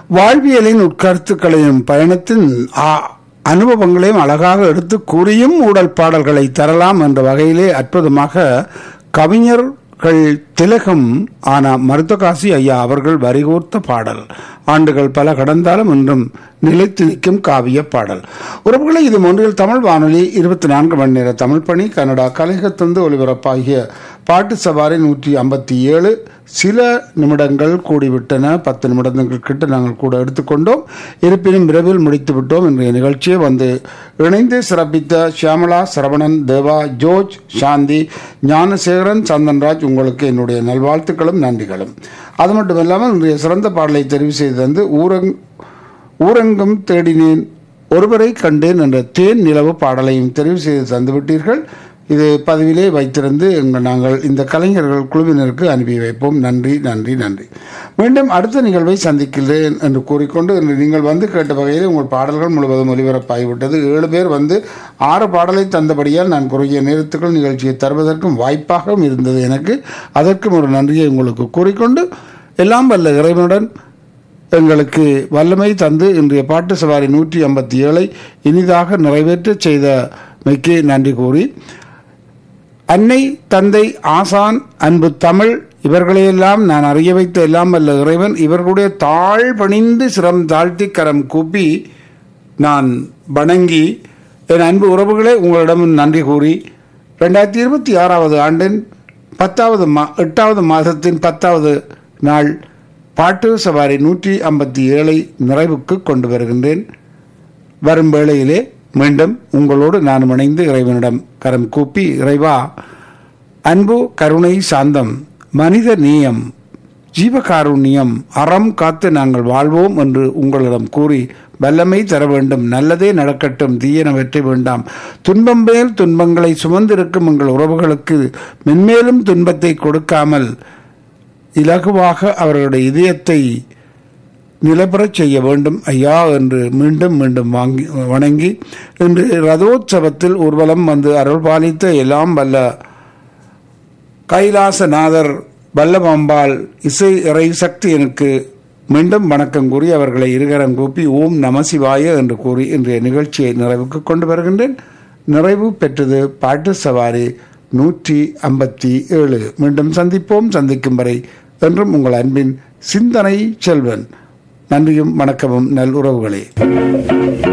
வாழ்வியலின் உட்கருத்துக்களையும் பயணத்தின் ஆ- அனுபவங்களையும் அழகாக எடுத்து கூறியும் ஊடல் பாடல்களை தரலாம் என்ற வகையிலே அற்புதமாக கவிஞர்கள் திலகம் ஆனா மருத்துவகாசி ஐயா அவர்கள் வரிகோர்த்த பாடல் ஆண்டுகள் பல கடந்தாலும் இன்றும் நிலைத்து நிற்கும் காவிய பாடல் உறவுகளை இது ஒன்றில் தமிழ் வானொலி இருபத்தி நான்கு மணி நேர தமிழ் பணி கனடா கலைகத்தந்து ஒலிபரப்பாகிய பாட்டு சவாரி நூற்றி ஐம்பத்தி ஏழு சில நிமிடங்கள் கூடிவிட்டன பத்து நிமிடங்கள் கிட்ட நாங்கள் கூட எடுத்துக்கொண்டோம் இருப்பினும் விரைவில் முடித்து விட்டோம் இன்றைய நிகழ்ச்சியை வந்து இணைந்து சிறப்பித்த ஷியாமலா சரவணன் தேவா ஜோர்ஜ் சாந்தி ஞானசேகரன் சந்தன்ராஜ் உங்களுக்கு என்னுடைய நல்வாழ்த்துக்களும் நன்றிகளும் அது மட்டும் இல்லாமல் இன்றைய சிறந்த பாடலை தெரிவு செய்து தந்து ஊரங் ஊரங்கம் தேடினேன் ஒருவரை கண்டேன் என்ற தேன் நிலவு பாடலையும் தெரிவு செய்து தந்துவிட்டீர்கள் இது பதிவிலே வைத்திருந்து எங்கள் நாங்கள் இந்த கலைஞர்கள் குழுவினருக்கு அனுப்பி வைப்போம் நன்றி நன்றி நன்றி மீண்டும் அடுத்த நிகழ்வை சந்திக்கிறேன் என்று கூறிக்கொண்டு இன்று நீங்கள் வந்து கேட்ட வகையில் உங்கள் பாடல்கள் முழுவதும் ஒலிபரப்பாகிவிட்டது ஏழு பேர் வந்து ஆறு பாடலை தந்தபடியால் நான் குறுகிய நேரத்துக்குள் நிகழ்ச்சியை தருவதற்கும் வாய்ப்பாகவும் இருந்தது எனக்கு அதற்கும் ஒரு நன்றியை உங்களுக்கு கூறிக்கொண்டு எல்லாம் வல்ல இறைவனுடன் எங்களுக்கு வல்லமை தந்து இன்றைய பாட்டு சவாரி நூற்றி ஐம்பத்தி ஏழை இனிதாக நிறைவேற்ற செய்த மைக்கு நன்றி கூறி அன்னை தந்தை ஆசான் அன்பு தமிழ் இவர்களையெல்லாம் நான் அறிய வைத்த எல்லாம் வல்ல இறைவன் இவர்களுடைய தாழ் பணிந்து சிரம் தாழ்த்தி கரம் கூப்பி நான் வணங்கி என் அன்பு உறவுகளே உங்களிடம் நன்றி கூறி ரெண்டாயிரத்தி இருபத்தி ஆறாவது ஆண்டின் பத்தாவது மா எட்டாவது மாதத்தின் பத்தாவது நாள் பாட்டு சவாரி நூற்றி ஐம்பத்தி ஏழை நிறைவுக்கு கொண்டு வருகின்றேன் வரும் வேளையிலே மீண்டும் உங்களோடு நான் இணைந்து இறைவனிடம் கரம் கூப்பி இறைவா அன்பு கருணை சாந்தம் மனித நேயம் ஜீவகாருண்யம் அறம் காத்து நாங்கள் வாழ்வோம் என்று உங்களிடம் கூறி வல்லமை தர வேண்டும் நல்லதே நடக்கட்டும் தீயன வெற்றி வேண்டாம் துன்பம் மேல் துன்பங்களை சுமந்திருக்கும் எங்கள் உறவுகளுக்கு மென்மேலும் துன்பத்தை கொடுக்காமல் இலகுவாக அவர்களுடைய இதயத்தை நிலப்பெறச் செய்ய வேண்டும் ஐயா என்று மீண்டும் மீண்டும் வாங்கி வணங்கி இன்று ரதோற்சவத்தில் ஊர்வலம் வந்து அருள் பாலித்த எல்லாம் வல்ல கைலாசநாதர் வல்லபாம்பாள் இசை இறை சக்தி எனக்கு மீண்டும் வணக்கம் கூறி அவர்களை இருகரம் கூப்பி ஓம் நமசிவாய என்று கூறி இன்றைய நிகழ்ச்சியை நிறைவுக்கு கொண்டு வருகின்றேன் நிறைவு பெற்றது பாட்டு சவாரி நூற்றி ஐம்பத்தி ஏழு மீண்டும் சந்திப்போம் சந்திக்கும் வரை என்றும் உங்கள் அன்பின் சிந்தனை செல்வன் நன்றியும் வணக்கமும் நல் உறவுகளே